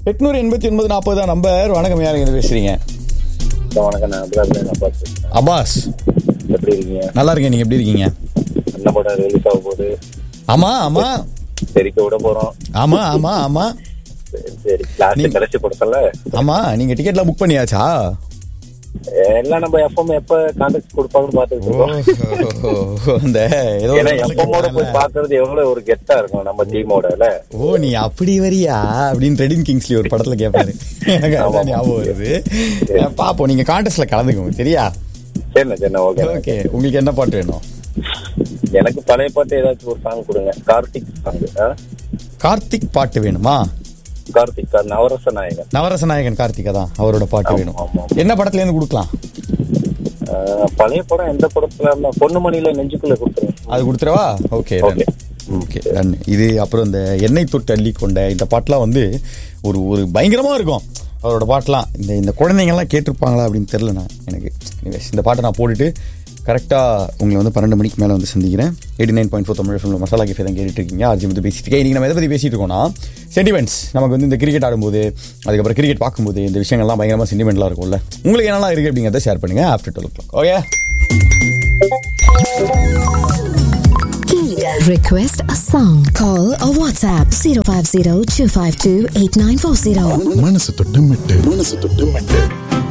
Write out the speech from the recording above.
எட்நூறு எண்பத்தி ஒன்பது நாற்பது தான் நம்பர் வணக்கம் யாருங்க இது பேசுறீங்க வணக்கம் நான் அப்துல்லா நான் பார்த்து அப்பாஸ் எப்படி இருக்கீங்க நல்லா இருக்கேன் நீங்க எப்படி இருக்கீங்க நல்ல படம் ரிலீஸ் ஆக போகுது ஆமா ஆமா தெரிக்க விட போறோம் ஆமா ஆமா ஆமா சரி, சரி லாஸ்ட் கடைசி படத்துல ஆமா நீங்க டிக்கெட்லாம் புக் பண்ணியாச்சா எல்லாம் நம்ம எஃப்எம் எப்ப கான்டாக்ட் கொடுப்பாங்கன்னு பாத்துட்டு இருக்கோம் இந்த ஏதோ ஏன்னா ஒரு எஃப்எம்மோட போய் பாக்குறது எவ்வளவு ஒரு கெத்தா இருக்கும் நம்ம டீமோட ஓ நீ அப்படி வரியா அப்படின்னு ரெடின் கிங்ஸ்லி ஒரு படத்துல கேட்பாரு எனக்கு அதான் ஞாபகம் வருது அஹ் பாப்போம் நீங்க கான்டெஸ்ட்ல கலந்துக்கோங்க சரியா சரிண்ணா சரிண்ணா ஓகே ஓகே உங்களுக்கு என்ன பாட்டு வேணும் எனக்கு பழைய பாட்டு ஏதாச்சும் ஒரு சாங் கொடுங்க கார்த்திக் சாங் கார்த்திக் பாட்டு வேணுமா கார்த்திக் நவரச நாயகன் நவரச நாயகன் கார்த்திகா தான் அவரோட பாட்டு ஆமா, வேணும் ஆமா. என்ன படத்துல இருந்து கொடுக்கலாம் அஹ், பழைய படம் எந்த படத்துல இருந்தா பொண்ணுமணியில நெஞ்சுக்குள்ள கொடுத்துருங்க அது கொடுத்துறவா ஓகே Okay. ஓகே டன் இது அப்புறம் இந்த எண்ணெய் தொட்டு அள்ளி கொண்ட இந்த பாட்டுலாம் வந்து ஒரு ஒரு பயங்கரமா இருக்கும் அவரோட பாட்டெலாம் இந்த இந்த குழந்தைங்கலாம் கேட்டிருப்பாங்களா அப்படின்னு தெரில நான் எனக்கு Anyways, இந்த பாட்டை நான் போட்டுட்டு கரெக்டாக உங்களை வந்து பன்னெண்டு மணிக்கு மேலே வந்து சந்திக்கிறேன் eighty nine point four Tamil film masala cafe தான் கேட்டுட்டு இருக்கீங்க ஆர்ஜி வந்து பேசிட்டு இருக்கேன் இன்றைக்கி நம்ம எதை பற்றி பேசிட்டு இருக்கோம்னா சென்டிமெண்ட்ஸ் நமக்கு வந்து இந்த கிரிக்கெட் ஆடும்போது அதுக்கப்புறம் கிரிக்கெட் பார்க்கும்போது இந்த விஷயங்கள்லாம் பயங்கரமாக சென்டிமெண்ட்லாம் இருக்கும்ல உங்களுக்கு என்னெல்லாம் இருக்குது அப்படிங்கிறத ஷேர் பண்ணுங்கள் after twelve oh okay Request a song. Call or WhatsApp 050 252 8940. மனசு தொட்டு மெட்டு மனசு தொட்டு மெட்டு